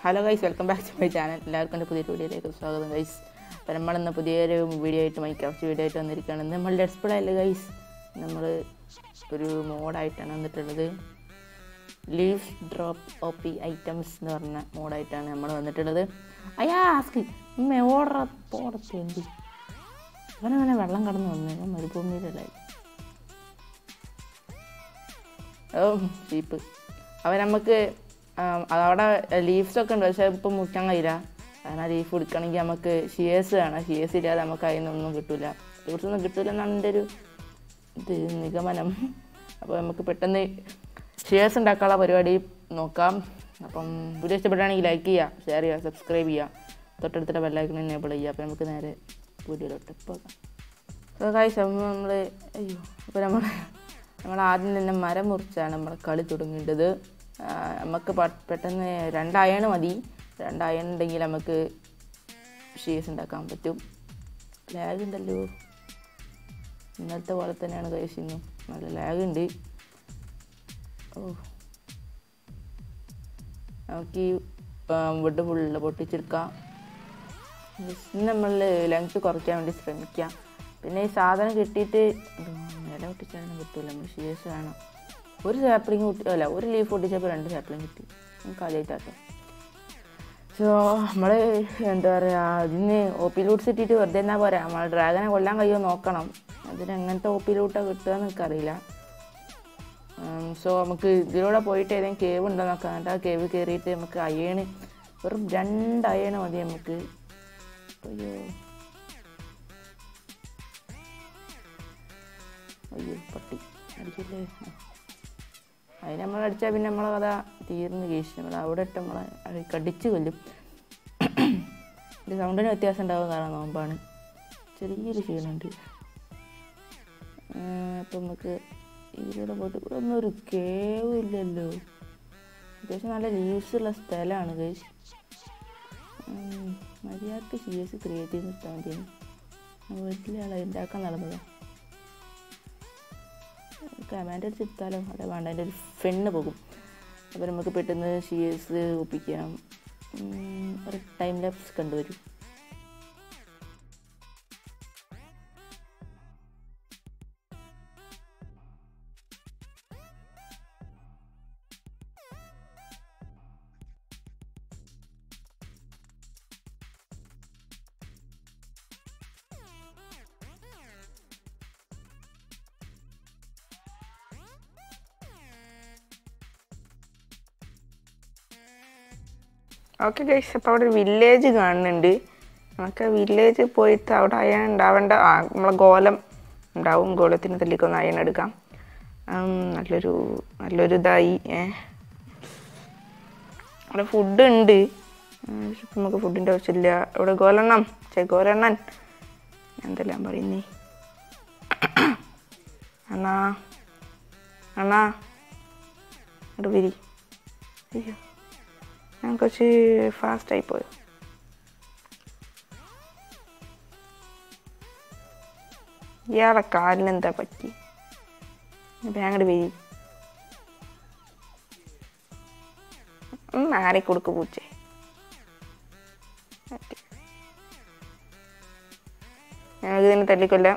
Hello guys welcome back to my channel എല്ലാവർക്കും എൻ്റെ പുതിയ വീഡിയോയിലേക്ക് സ്വാഗതം ഗൈസ് അപ്പോൾ നമ്മളിന്ന് പുതിയൊരു വീഡിയോ ആയിട്ട് മൈക്രാഫ്റ്റ് വീഡിയോ ആയിട്ട് വന്നിരിക്കുകയാണ് ഇന്ന് നമ്മൾ ലെറ്റ്സ് പ്ലേ അല്ലേ ഗൈസ് നമ്മൾ ഒരു മോഡായിട്ടാണ് വന്നിട്ടുള്ളത് leaf drop O P items എന്ന് പറഞ്ഞ മോഡായിട്ടാണ് നമ്മൾ വന്നിട്ടുള്ളത് അയ്യാ ആസ്ക് ഓടറ പോടത്തേണ്ടി അവനങ്ങനെ വെള്ളം കടന്ന് വന്നു മരുഭൂമിയിലല്ലേ ഓ ചീപ്പ് അവൻ നമുക്ക് ആം, അതവിടെ ലീവ്സ് ഒക്കെ ഉണ്ട് പക്ഷെ ഇപ്പം മുറിക്കാൻ കഴിയില്ല കാരണം ലീഫ് എടുക്കണമെങ്കിൽ നമുക്ക് ഷിയേഴ്സ് വേണം ഷിയേഴ്സ് ഇല്ലാതെ നമുക്ക് അതിൽ നിന്നൊന്നും കിട്ടില്ല ലീവ്സ് ഒന്നും കിട്ടില്ല എന്നാണ് എൻ്റെ ഒരു ഇത് നിഗമനം അപ്പോൾ നമുക്ക് പെട്ടെന്ന് ഷിയേഴ്സ് ഉണ്ടാക്കാനുള്ള പരിപാടി നോക്കാം അപ്പം വീഡിയോ ഇഷ്ടപ്പെടുകയാണെങ്കിൽ ലൈക്ക് ചെയ്യുക ഷെയർ ചെയ്യുക സബ്സ്ക്രൈബ് ചെയ്യുക തൊട്ടടുത്തുള്ള ബെല്ലൈക്കൺ എനേബിൾ ചെയ്യുക അപ്പോൾ നമുക്ക് നേരെ വീഡിയോയിലോട്ട് പോകാം സോ കാഴ്ച നമ്മൾ അയ്യോ അപ്പോൾ നമ്മൾ നമ്മൾ ആദ്യം തന്നെ മരം മുറിച്ചാണ് നമ്മൾ കളി തുടങ്ങേണ്ടത് ആ, നമുക്ക് പ- പെട്ടെന്ന് രണ്ട് അയൺ മതി രണ്ട് അയൺ ഉണ്ടെങ്കിൽ നമുക്ക് ഷീസ് ഉണ്ടാക്കാൻ പറ്റും ലാഗ് ഉണ്ടല്ലോ ഇന്നത്തെ പോലെ തന്നെയാണ് കഴിച്ചിരുന്നു നല്ല ലാഗ് ഉണ്ട് ഓ നമുക്ക് ഈ വുഡ് ഫുള്ള് പൊട്ടിച്ചെടുക്കാം ജസ്റ്റ് നമ്മൾ ലെങ്ത് കുറയ്ക്കാൻ വേണ്ടി ശ്രമിക്കാം പിന്നെ ഈ സാധനം കിട്ടിയിട്ട് നില പൊട്ടിച്ചാലും കിട്ടില്ല നമ്മൾ ഷീസ് വേണം ഒരു സാപ്ലിങ് കിട്ടി അല്ല ഒരു ലീഫ് പൊട്ടിച്ചപ്പോൾ രണ്ട് സാപ്ലിങ് കിട്ടി നമുക്ക് ആദ്യമായിട്ടാട്ടോ സോ നമ്മൾ എന്താ പറയുക അതിന് ഒ പി ലൂട്ട്സ് ഇട്ടിട്ട് വെറുതെ എന്നാ പോരാ നമ്മൾ ഡ്രാഗനെ കൊല്ലാൻ കഴിയുമോ നോക്കണം അതിന് എങ്ങനത്തെ ഒ പി ലൂട്ടാണ് കിട്ടുക എന്ന് എനിക്കറിയില്ല സോ നമുക്ക് ഇതിലൂടെ പോയിട്ട് ഏതെങ്കിലും കേവ് ഉണ്ടോ നോക്കാം എന്നിട്ട് ആ കേവ് കയറിയിട്ട് നമുക്ക് അയേണ് വെറും രണ്ട് അയേണ് മതി നമുക്ക് അയ്യോ അയ്യോ പട്ടി അടിക്കില്ലേ അതിന് നമ്മൾ അടിച്ചാൽ പിന്നെ നമ്മളെ കഥ തീർന്ന് കേസ് നമ്മൾ അവിടെ ഇട്ട് നമ്മളെ അത് കടിച്ച് കൊല്ലും ഇത് സൗണ്ടിന് വ്യത്യാസം ഉണ്ടാവും കാരണം നോമ്പാണ് ചെറിയൊരു ക്ഷീണമുണ്ട് അപ്പം നമുക്ക് ഇതിലൂടെ പോയിട്ട് ഇവിടെ ഒന്നും ഒരു കേവും ഇല്ലല്ലോ അത്യാവശ്യം നല്ല ലീവ്സ് ഉള്ള സ്ഥലമാണ് കേസ് മര്യാദക്ക് സി എസ് ക്രിയേറ്റ് ചെയ്ത് നിർത്താൻ വേണ്ടിയാണ് വീട്ടിലെ ആളെ ഉണ്ടാക്കാൻ നടന്നതാണ് കമാൻഡ് അടിച്ചെടുത്താലോ അതെ വേണ്ട അതിൻ്റെ ഒരു ഫെണ്ണ് പോകും അപ്പോൾ നമുക്ക് പെട്ടെന്ന് സി എസ് ഒപ്പിക്കാം ഉം, ഒരു ടൈം ലാപ്സ് കണ്ടുവരും ഓക്കെ ഗൈസ് അപ്പോൾ അവിടെ ഒരു വില്ലേജ് കാണുന്നുണ്ട് നമുക്ക് വില്ലേജ് പോയിട്ട് അവിടെ അയൺ ഉണ്ടാവേണ്ട ആ നമ്മളെ ഗോലം ഉണ്ടാവും ഗോലത്തിന് തല്ലിക്കൊന്ന് അയൺ എടുക്കാം ഉം, നല്ലൊരു നല്ലൊരു ഇതായി ഏ അവിടെ ഫുഡ് ഉണ്ട് ഉം, പക്ഷെ ഇപ്പം നമുക്ക് ഫുഡിൻ്റെ ആവശ്യമില്ല ഇവിടെ ഗോലെണ്ണം ചേ ഗോലെണ്ണൻ എന്തെല്ലാം പറയുന്നേ അണ്ണാ അണ്ണാ അവിടെ വിരി അയ്യോ ഞാൻ കുറച്ച് ഫാസ്റ്റായി പോയോ ഇയാളെ കാലിനെന്താ പറ്റി ബാങ്ങട് വരി മാറി കൊടുക്ക് പൂച്ചേ ഓക്കേ. ഞങ്ങൾക്ക് ഇതിനെ തല്ലിക്കൊല്ലാം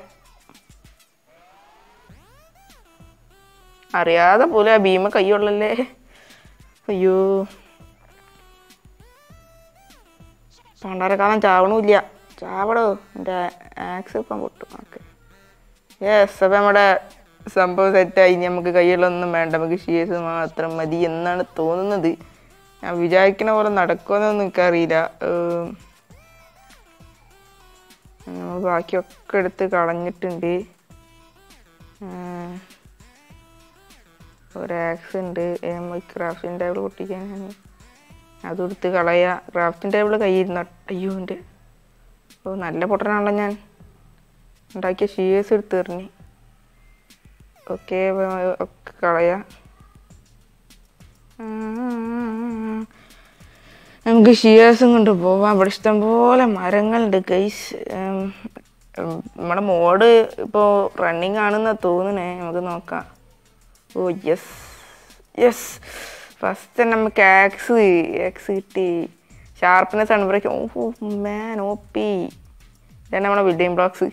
അറിയാതെ പോലെ ആ ഭീമ കൈയുള്ളല്ലേ അയ്യോ പണ്ടാരക്കാലം ചാവണമില്ല ചാവടോ എൻ്റെ ആക്സ് ഇപ്പം പൊട്ടും ഓക്കെ യെസ് അപ്പം നമ്മുടെ സംഭവം സെറ്റായി ഇനി നമുക്ക് കയ്യിലൊന്നും വേണ്ട നമുക്ക് ഷിയേഴ്സ് മാത്രം മതി എന്നാണ് തോന്നുന്നത് ഞാൻ വിചാരിക്കണ പോലെ നടക്കുമെന്നൊന്നും എനിക്കറിയില്ല ഏം, നമ്മൾ ബാക്കിയൊക്കെ എടുത്ത് കളഞ്ഞിട്ടുണ്ട് ഏം, ഒരു ആക്സ് ഉണ്ട് ക്രാഫ്റ്റിംഗ് ടേബിൾ പൊട്ടിക്കാൻ ഞാൻ അതെടുത്ത് കളയുക ക്രാഫ്റ്റിംഗ് ടേബിൾ കയ്യിരുന്ന അയ്യോ എൻ്റെ ഓ നല്ല പൊട്ടനാണല്ലോ ഞാൻ ഉണ്ടാക്കിയ ഷീയേഴ്സ് എടുത്ത് എറിഞ്ഞ് ഓക്കെ ഒക്കെ കളയാം നമുക്ക് ഷിയേഴ്സും കൊണ്ട് പോവാം ഇവിടെ ഇഷ്ടംപോലെ മരങ്ങളുണ്ട് ഗൈസ് നമ്മുടെ മോഡ് ഇപ്പോൾ റണ്ണിങ് ആണെന്നാ തോന്നണേ നമുക്ക് നോക്കാം ഓ യെസ് യെസ് ഫസ്റ്റ് തന്നെ നമുക്ക് ആക്സ് ആക്സ് കിട്ടി ഷാർപ്പ്നെസ് ആണ് break oh man O P ഇതാണ് നമ്മളെ building blocks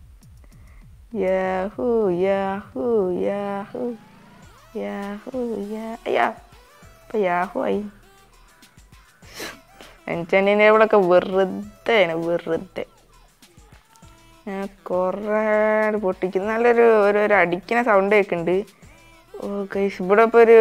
yahoo yahoo yahoo yahoo yeah അയ്യാ ഇപ്പം യാഹൂ ആയി എൻചാൻറ്റിൻ്റെ ടേബിളൊക്കെ വെറുതെ ആണ് വെറുതെ ഞാൻ കുറേ പൊട്ടിക്കുന്നു നല്ലൊരു ഒരു ഒരു അടിക്കുന്ന സൗണ്ട് കേൾക്കുന്നുണ്ട് ഓ ഗൈസ് ഇവിടെ ഇപ്പോൾ ഒരു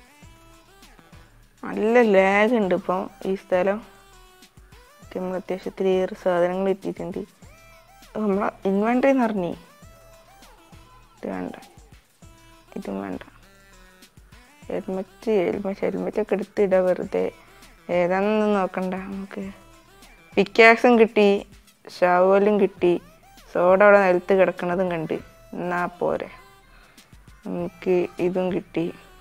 നല്ല ലാഗ് ഉണ്ട് ഇപ്പം ഈ സ്ഥലം ഒക്കെ നമ്മൾ അത്യാവശ്യത്തിൽ ഏറെ സാധനങ്ങൾ എത്തിയിട്ടുണ്ട് നമ്മളെ ഇൻവെൻട്രി എന്ന് പറഞ്ഞേ ഇത് വേണ്ട ഇതും വേണ്ട ഹെൽമറ്റ് ഹെൽമറ്റ് ഹെൽമറ്റൊക്കെ എടുത്തിടുക വെറുതെ ഏതാണെന്നൊന്നും നോക്കണ്ട നമുക്ക് പിക്കാക്സും കിട്ടി ഷവലും കിട്ടി സോഡ അവിടെ നിലത്ത് കിടക്കണതും കണ്ട് എന്നാ പോരെ നമുക്ക് ഇതും കിട്ടി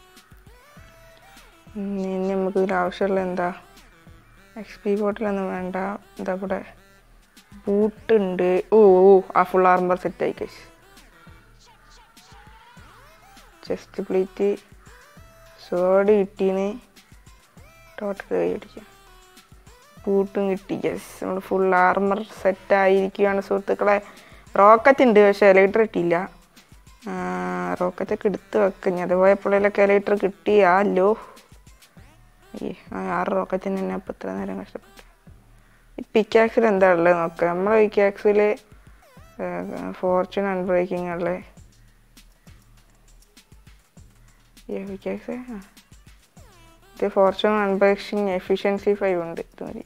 ഉം, ഇനി നമുക്ക് ഇതിൽ ആവശ്യമുള്ള എന്താ എക്സ് പി ബോട്ടിലൊന്നും വേണ്ട എന്താ ഇവിടെ ബൂട്ടുണ്ട് ഓ ഓ ആ ഫുൾ ആർമർ സെറ്റ് ആയി കഴിച്ചു ചെസ്റ്റ് പ്ലേറ്റ് സോഡ് കിട്ടീന് ടോട്ടൽ കൈ അടിക്കാം ബൂട്ടും കിട്ടി യെസ് നമ്മൾ ഫുൾ ആർമർ സെറ്റ് ആയിരിക്കുകയാണ് സുഹൃത്തുക്കളെ റോക്കറ്റ് ഉണ്ട് പക്ഷേ എലൈറ്റർ കിട്ടിയില്ല റോക്കറ്റൊക്കെ എടുത്ത് വെക്കാം അത് പോയപ്പോഴേലൊക്കെ എലൈറ്റർ കിട്ടിയാലോ അയ്യേ ആ ആറ് റോക്കറ്റിന് തന്നെ അപ്പം ഇത്ര നേരം കഷ്ടപ്പെട്ടു ഈ പിക്കാക്സിൽ എന്താ ഉള്ളത് നോക്കാം നമ്മളെ പിക്കാക്സിൽ ഫോർച്യൂൺ അൺബ്രേക്കിംഗ് ഉള്ളത് പിക്കാക്സ് ആ ഇത് ഫോർച്യൂൺ അൺബോക്സിങ് എഫിഷ്യൻസി ഫൈവ് ഉണ്ട് ഇത് മതി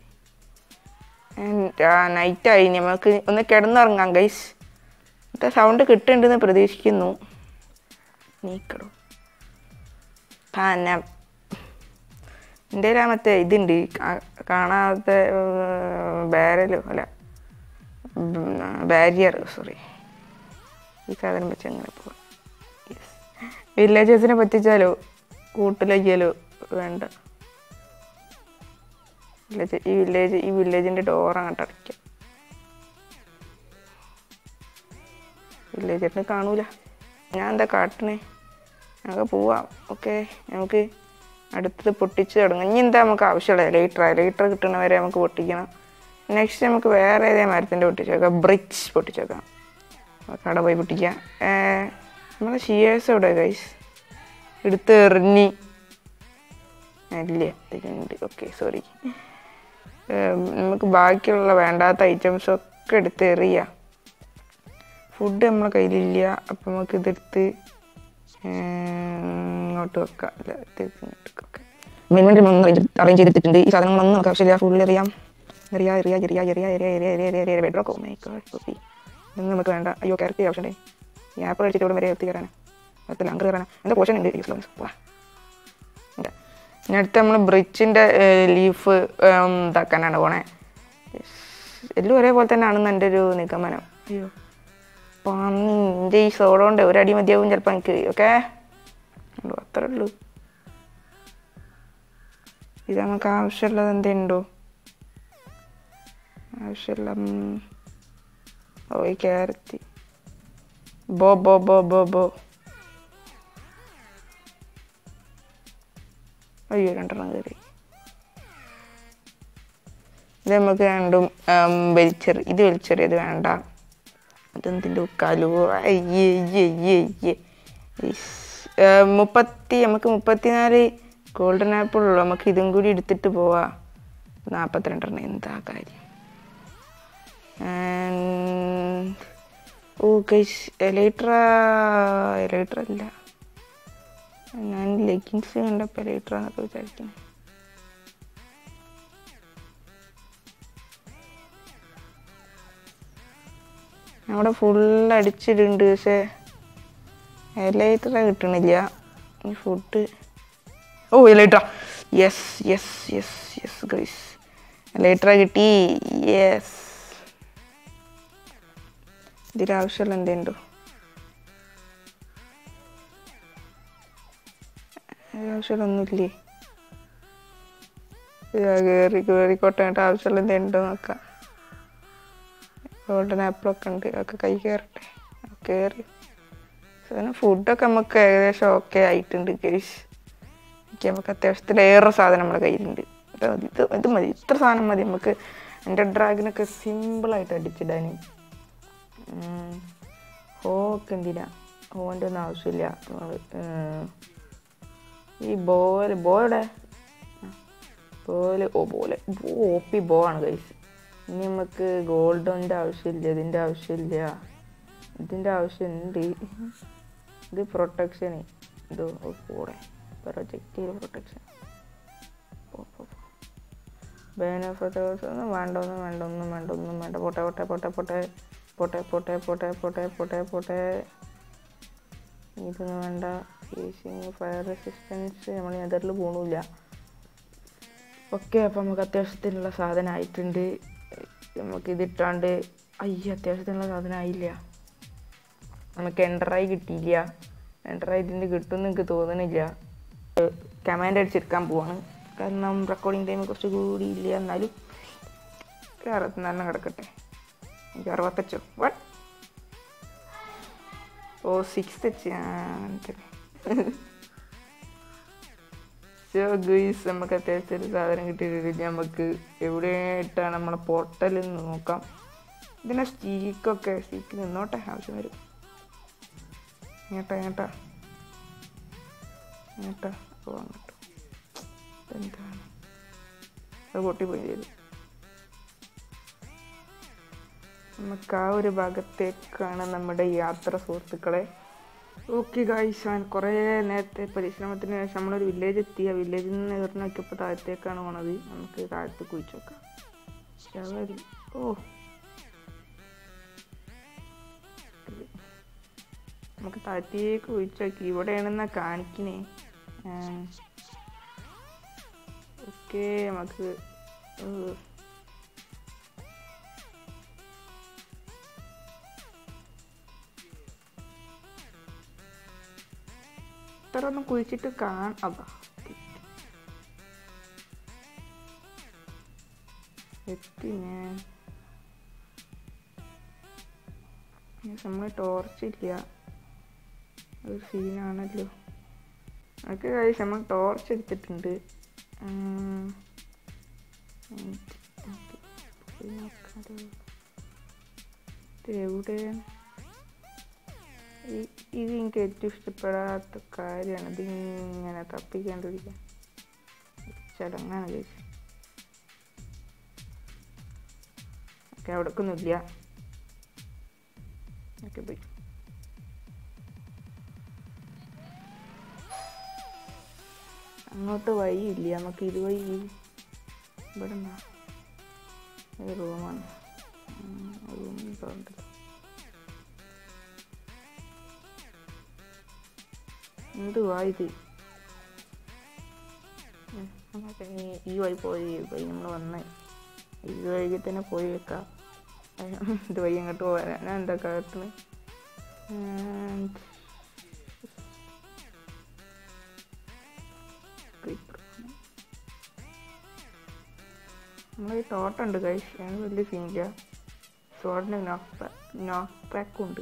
നൈറ്റായി നമുക്ക് ഒന്ന് കിടന്നുറങ്ങാം ഗൈസ് എന്നിട്ട് സൗണ്ട് കിട്ടുന്നുണ്ടെന്ന് പ്രതീക്ഷിക്കുന്നു നീക്കടോ പാന എൻ്റെ ആ മറ്റേ ഇതുണ്ട് കാ- കാണാത്ത ബാരലോ അല്ല ബാരിയർ സോറി ഈ സാധനം വെച്ച് അങ്ങനെ പോവാം വില്ലേജസിനെ പറ്റിച്ചാലോ കൂട്ടിലേക്കാലോ വേണ്ട വില്ലേജ് ഈ വില്ലേജ് ഈ വില്ലേജിൻ്റെ ഡോർ അങ്ങോട്ട് അടയ്ക്കാം വില്ലേജറിന് കാണൂല ഞാൻ എന്താ കാട്ടണേ നമുക്ക് പോവാം ഓക്കെ നമുക്ക് അടുത്തത് പൊട്ടിച്ച് തുടങ്ങാം ഇനി എന്താ നമുക്ക് ആവശ്യമുള്ളത് ലൈറ്റർ ലൈറ്റർ കിട്ടുന്നവരെ നമുക്ക് പൊട്ടിക്കണം നെക്സ്റ്റ് നമുക്ക് വേറെ ഏതേ മരത്തിൻ്റെ പൊട്ടിച്ചേക്കാം ബ്രിക്സ് പൊട്ടിച്ചേക്കാം നമുക്ക് അവിടെ പോയി പൊട്ടിക്കാം ഏർ, നമ്മളെ ഷിയേഴ്സ് എവിടെ ഗൈസ് എടുത്ത് എറിഞ്ഞി ഇല്ല ഇതിലുണ്ട് ഓക്കെ സോറി നമുക്ക് ബാക്കിയുള്ള വേണ്ടാത്ത ഐറ്റംസ് ഒക്കെ എടുത്ത് എറിയാം ഫുഡ് നമ്മളെ കയ്യിലില്ല അപ്പം നമുക്ക് ഇതെടുത്ത് ഏർ, ഇങ്ങോട്ട് വെക്കാം അല്ല ഇത് ഇങ്ങോട്ട് വെക്കാം മെനുവിൻ്റെ ഒന്ന് അറേഞ്ച് ചെയ്തിട്ടുണ്ട് ഈ സാധനങ്ങളൊന്നും നമുക്ക് ആവശ്യമില്ല ഫുൾ എറിയാം എറിയാ എറിയാ എറിയാ എറിയാ എറിയാ എറിയാ എറിയാ എറിയാ എറിയാ ബെഡ്റോക്കോ മൈ ഗോഡ് കോപ്പി ഇതൊന്നും നമുക്ക് വേണ്ട അയ്യോ ക്യാരറ്റ് ആവശ്യമുണ്ടേ ഈ ആപ്പിൾ അടിച്ചിട്ട് ഇവിടെ വരെ എത്തി കയറാനാണ് അതല്ല അങ്ങ് കയറാനാണ് എന്താ പോഷൻ ഉണ്ട് യൂസ് പോവാ ഇല്ല. ഇനി അടുത്ത് നമ്മൾ ബ്രിഡ്ജിൻ്റെ ലീഫ് ഇതാക്കാനാണ് പോണേ Yes. എല്ലാം ഒരേപോലെ തന്നെ ആണെന്ന് എൻ്റെ ഒരു നിഗമനം അയ്യോ പന്നിൻ്റെ ഈ സോഡ കൊണ്ട് ഒരടി മതിയാവും ചിലപ്പോൾ എനിക്ക് ഓക്കെ അത്രേ ഉള്ളൂ ഇത് നമുക്ക് ആവശ്യമുള്ളത് എന്തുണ്ടോ ആവശ്യമുള്ള ഉം, ഓ ഈ ക്യാരറ്റ് ബോ ബോ ബോ ബോ ബോ അയ്യോ രണ്ടെണ്ണം കയറി ഇത് നമുക്ക് രണ്ടും ഉം, വലിച്ചെറി ഇത് വലിച്ചെറിയത് വേണ്ട ഇതെന്തിൻ്റെ കലു അയ്യേ അയ്യേ അയ്യേ അയ്യേ ഇസ്. ഏർ, മുപ്പത്തി നമുക്ക് മുപ്പത്തിനാല് ഗോൾഡൻ ആപ്പിൾ ഉള്ളു നമുക്ക് ഇതും കൂടി എടുത്തിട്ട് പോവാ നാൽപ്പത്തിരണ്ടെണ്ണം എന്താ കാര്യം And- oh guys elytra elytra അല്ല ഞാൻ ലെഗിങ്സ് കണ്ടപ്പോൾ എലൈട്ര എന്നൊക്കെ വിചാരിക്കുന്നു അവിടെ ഫുൾ അടിച്ചിട്ടുണ്ട് പക്ഷേ എലൈട്ര കിട്ടണില്ല ഈ food oh elytra yes yes yes yes guys elytra കിട്ടി യെസ് ഇതിലാവശ്യമുള്ള എന്തുണ്ടോ ആവശ്യമുള്ള ഒന്നുമില്ലേ കയറി കയറിക്കോട്ടെ എന്നിട്ട് ആവശ്യമുള്ള എന്തുണ്ടോ നോക്കാം ഗോൾഡൻ ആപ്പിളൊക്കെ ഉണ്ട് അതൊക്കെ കൈ കയറട്ടെ കയറി സാധനം ഫുഡൊക്കെ നമുക്ക് ഏകദേശം ഓക്കെ ആയിട്ടുണ്ട് ഗൈസ് ഓക്കെ നമുക്ക് അത്യാവശ്യത്തിലേറെ സാധനം നമ്മുടെ കയ്യിലുണ്ട് ഇത് മതി, ഇത് ഇത് മതി ഇത്ര സാധനം മതി നമുക്ക് എൻ്റെ ഡ്രാഗനൊക്കെ സിമ്പിളായിട്ട് അടിച്ചിടാൻ ഹോക്ക് എന്തിനാ ഹോൻ്റെ ഒന്നും ആവശ്യമില്ല നമ്മള്, ഏർ, ഈ ബോല് ബോയുടെ ബോല് ഓ ബോല് ഓ പി ബോ ആണ് കൈസ് ഇനി നമുക്ക് ഗോൾഡോൻ്റെ ആവശ്യമില്ല ഇതിൻ്റെ ആവശ്യമില്ല ഇതിൻ്റെ ആവശ്യമുണ്ട് ഇത് പ്രൊട്ടക്ഷൻ ഇത് ഓ, പോടെ പ്രൊജക്റ്റീവ് പ്രൊട്ടക്ഷൻ ബെനഫിറ്റേഴ്സ് ഒന്നും വേണ്ട ഒന്നും വേണ്ട ഒന്നും വേണ്ട ഒന്നും വേണ്ട പോട്ടെ പോട്ടെ പോട്ടെ പോട്ടെ പോട്ടെ പോട്ടെ പോട്ടെ പോട്ടെ പോട്ടെ പോട്ടെ ഇതൊന്നും വേണ്ട ഫേസിങ് ഫയർ റെസിസ്റ്റൻസ് നമ്മൾ നെതറിൽ പോണില്ല ഓക്കെ അപ്പം നമുക്ക് അത്യാവശ്യത്തിനുള്ള സാധനം ആയിട്ടുണ്ട് നമുക്ക് ഇതിട്ടാണ്ട് അയ്യ അത്യാവശ്യത്തിനുള്ള സാധനം ആയില്ല നമുക്ക് എൻ്ററായി കിട്ടിയില്ല എൻ്ററായി ഇതിൻ്റെ കിട്ടുമെന്ന് എനിക്ക് തോന്നുന്നില്ല കമാൻഡ് അടിച്ചെടുക്കാൻ പോവാണ് കാരണം റെക്കോർഡിങ് ടൈം കുറച്ച് കൂടി ഇല്ല എന്നാലും ഒരു അറുപത്തിനാലിന് കിടക്കട്ടെ എനിക്ക് അറുപത്തച്ചോ വട്ട് oh six touch so guys നമുക്ക് അത്യാവശ്യം ഒരു സാധനം കിട്ടിയിട്ടില്ല നമുക്ക് എവിടെയായിട്ടാണ് നമ്മളെ പോർട്ടലിൽ നിന്ന് നോക്കാം ഇതിനെ സ്റ്റീക്കൊക്കെ സ്റ്റീക്ക് നിന്നോട്ടെ ആവശ്യം വരും ഇങ്ങോട്ടാ ഇങ്ങോട്ടാ ഇങ്ങോട്ടാ ഓ അങ്ങോട്ട് എന്താണ് അത് പൊട്ടിപ്പോയി ചെയ്തു നമുക്ക് ആ ഒരു ഭാഗത്തേക്കാണ് നമ്മുടെ യാത്ര സുഹൃത്തുക്കളെ ഓക്കെ ഗായ്സ് ഞാൻ കുറേ നേരത്തെ പരിശ്രമത്തിന് ശേഷം നമ്മളൊരു വില്ലേജ് എത്തി ആ വില്ലേജിൽ നിന്ന് നേർന്ന് നോക്കിയപ്പോൾ താഴത്തേക്കാണ് പോണത് നമുക്ക് താഴത്ത് കുഴിച്ച് നോക്കാം ശവരി ഓ നമുക്ക് താഴത്തേക്ക് കുഴിച്ച് നോക്കി ഇവിടെയാണെന്നാ കാണിക്കണേ ഓക്കെ നമുക്ക് ഏഹ്. ഇത്ര ഒന്നും കുഴിച്ചിട്ട് കാണ അതാ എത്തി ഞാൻ നമ്മൾ ടോർച്ച് ഇല്ല ഒരു സീനാണല്ലോ നമുക്ക് കഴിച്ച് നമ്മൾ ടോർച്ച് എടുത്തിട്ടുണ്ട് ഉം. എനിക്ക് അത് പോയി നോക്കാലോ. ഇത് എവിടെയാണ് ഈ- ഇത് എനിക്ക് ഏറ്റവും ഇഷ്ടപ്പെടാത്ത കാര്യമാണ് ഇതിങ്ങനെ തപ്പിക്കൊണ്ടിരിക്കാൻ ചടങ്ങാണ് ചേച്ചി ഓക്കെ അവിടേക്കൊന്നുമില്ല ഓക്കെ പോയി അങ്ങോട്ട് വഴിയില്ല നമുക്ക് ഇതുവഴി ഇവിടെ എന്താ ഇത് റൂമാണ് റൂമിൽ തോന്നില്ല എന്തുവാ ഇത് ഉം, നമുക്ക് ഇനി ഈ വഴി പോയി വഴി നമ്മൾ വന്ന് ഇത് വഴി തന്നെ പോയി വെക്കാം അയ്യോ, ഇത് വഴി അങ്ങോട്ട് പോകാൻ ഞാൻ എന്താ കാട്ടുന്നത് നമ്മൾ ഈ തോട്ടുണ്ട് കഴിച്ച് ഞാൻ വലിയ സീനില്ല സോഡിന് നോക്ക് നോക്ക് പാക്കും ഉണ്ട്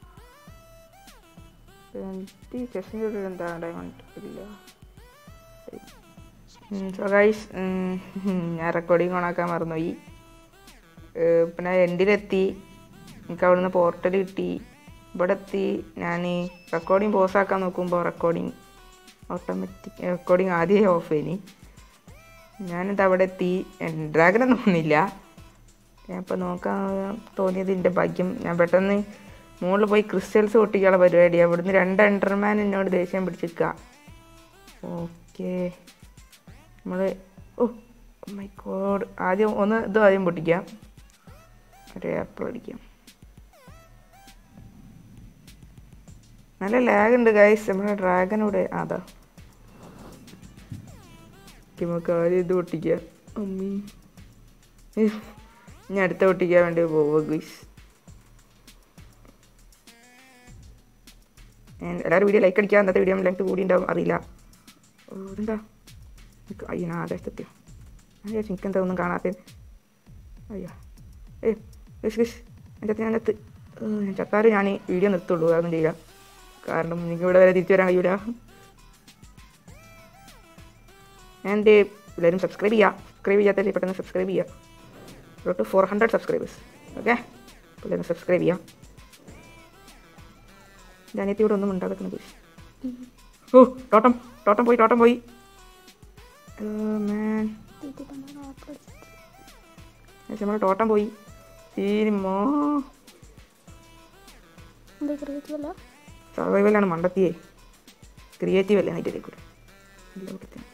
ഈ ചെസ്റ്റിൻ്റെ ഒരു എന്താ ഡയമണ്ട് ഇല്ല സോ ഗൈസ് ഞാൻ റെക്കോർഡിങ് ഓണാക്കാൻ മറന്നുപോയി ഏർ പിന്നെ എൻഡിലെത്തി എനിക്ക് അവിടുന്ന് പോർട്ടൽ കിട്ടി ഇവിടെ എത്തി ഞാൻ റെക്കോർഡിങ് പോസാക്കാൻ നോക്കുമ്പോൾ റെക്കോർഡിങ് ഓട്ടോമാറ്റിക് റെക്കോർഡിങ് ആദ്യമേ ഓഫ് ചെയ്നി ഞാനിത് അവിടെ എത്തി ഡ്രാഗനൊന്നും ഒന്നുമില്ല ഞാൻ ഇപ്പോൾ നോക്കാൻ തോന്നിയത് എൻ്റെ ഭാഗ്യം ഞാൻ പെട്ടെന്ന് മുകളിൽ പോയി ക്രിസ്റ്റൽസ് പൊട്ടിക്കാനുള്ള പരിപാടിയാണ് അവിടുന്ന് രണ്ട് അണ്ടർമാൻ എന്നോട് ദേഷ്യം പിടിച്ചിരിക്കുക ഓക്കെ നമ്മൾ ഓ മൈ ഗോഡ് ആദ്യം ഒന്ന് ഇത് ആദ്യം പൊട്ടിക്കാം ഒരു ആപ്പിൾ അടിക്കാം നല്ല ലാഗ് ഉണ്ട് ഗൈസ് നമ്മുടെ ഡ്രാഗനൂടെ അതാ നമുക്ക് ആദ്യം ഇത് പൊട്ടിക്കുക അമ്മീ ഇഫ്, ഇനി അടുത്ത പൊട്ടിക്കാൻ വേണ്ടി പോവുക ഗൈസ് എല്ലാവരും വീഡിയോ ലൈക്ക് അടിക്കുക അന്നത്തെ വീഡിയോ ലെങ്ത് കൂടി ഉണ്ടാവും അറിയില്ല ഓ, ഇതെന്താ നിക്ക് അയ്യോ ഞാൻ ആകാശത്തെത്തിയോ ഞാൻ വിചാരിച്ചു എനിക്കെന്താ ഒന്നും കാണാത്ത അയ്യോ ഏ ഗസ് ഗസ് എൻ്റെ ഞാൻ ചത്ത് ഏ, ഞാൻ ചത്താലും ഞാൻ വീഡിയോ നിർത്തുള്ളൂ അതൊന്നും ചെയ്യാം കാരണം നിങ്ങൾക്ക് ഇവിടെ വരെ തിരിച്ചു വരാൻ കഴിയൂല ആൻഡ് എല്ലാവരും സബ്സ്ക്രൈബ് ചെയ്യുക സബ്സ്ക്രൈബ് ചെയ്യാത്തവർ പെട്ടെന്ന് സബ്സ്ക്രൈബ് ചെയ്യുക two four hundred subscribers okay എല്ലാവരും സബ്സ്ക്രൈബ് ചെയ്യാം ജാനിയത്തിയോട് ഒന്നും ഉണ്ടാക്കുന്ന പോയി ഓ ടോട്ടം ടോട്ടം പോയി ടോട്ടം പോയി മാൻ നമ്മൾ ടോട്ടം പോയി സിനിമോ എന്താ ക്രിയേറ്റീവ് അല്ല സർവൈവലാണ് മണ്ടത്തിയേ ക്രിയേറ്റീവ് അല്ലേ നൈറ്റിലെ കൂടെ ഇല്ല കൂട്ടത്തിൽ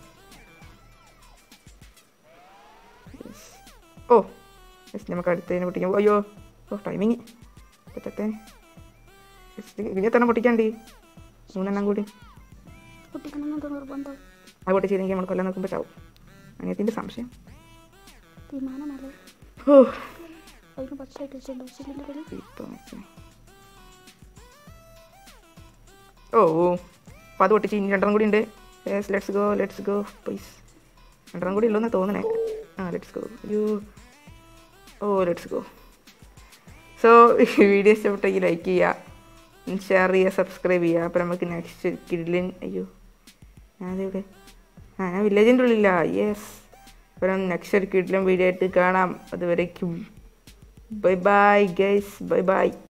Yes. ഓ യെസ് നമുക്ക് അടുത്തതിനെ പൊട്ടിക്കാൻ പോ- അയ്യോ ഓ ടൈമിങ് പറ്റത്തെ ഇതിനെ തന്നെ പൊട്ടിക്കാണ്ട് മൂന്നെണ്ണം കൂടി കുട്ടിക്കണം എന്നുണ്ട് നിർബന്ധം അത് പൊട്ടിച്ചെങ്കിൽ നമ്മൾ കൊല്ലാൻ നോക്കുമ്പോൾ ചാവും അനിയത്തിൻ്റെ സംശയം വിമാനമല്ലേ ഓ അതിന് പച്ചായിട്ട് വെച്ചിട്ടുണ്ടോ സിലിണ്ടറിൽ ഇപ്പം വെച്ചേ. ഓ ഓ അപ്പം അത് പൊട്ടിച്ച് ഇനി രണ്ടെണ്ണം കൂടി ഉണ്ട് yes let's go let's go please രണ്ടെണ്ണം കൂടി ഉള്ളൂന്ന് തോന്നണേ ആ let's go you oh let's go so video ഇഷ്ടപ്പെട്ടെങ്കിൽ ലൈക്ക് ചെയ്യുക ഷെയർ ചെയ്യുക സബ്സ്ക്രൈബ് ചെയ്യുക അപ്പോൾ നമുക്ക് നെക്സ്റ്റ് കിഡിലിൻ അയ്യോ ഞാനിവിടെ ആ ഞാൻ വില്ലേജിൻ്റെ ഉള്ളില്ല യെസ് അപ്പം നെക്സ്റ്റ് ഒരു കിഡിലും വീഡിയോ ആയിട്ട് കാണാം അതുവരേക്കും bye bye guys bye by